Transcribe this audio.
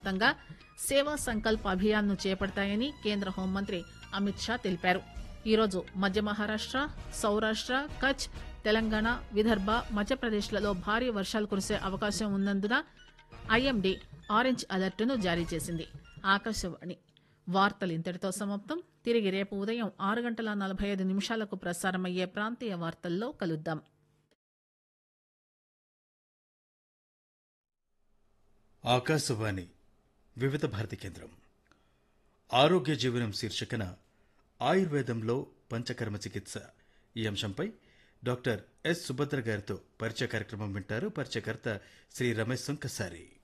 వ్యాప్తంగా సేవా సంకల్ప్ అభియాన్ ను చేపడతాయని కేంద్ర హోంమంత్రి అమిత్ షా తెలిపారు ఈరోజు మధ్య మహారాష్ట సౌరాష్ట కచ్ తెలంగాణ విదర్భ మధ్యప్రదేశ్ లలో భారీ వర్షాలు కురిసే అవకాశం ఉన్నందున ఐఎండీ ఆరెంజ్ అలర్ట్ ను జారీ చేసింది ఆకాశవాణి వార్తలు ఇంతటితో సమాప్తం తిరిగి రేపు ఉదయం ఆరు గంటల నలభై ఐదు నిమిషాలకు ప్రసారమయ్యే ప్రాంతీయ వార్తల్లో కలుద్దాం ఆకాశవాణి వివిధ భారతి కేంద్రం ఆరోగ్య జీవనం శీర్షికన ఆయుర్వేదంలో పంచకర్మ చికిత్స ఈ అంశంపై డాక్టర్ ఎస్ సుభద్ర గారితో పరిచయ కార్యక్రమం వింటారు పరిచయకర్త శ్రీ రమేష్ సుంకసారి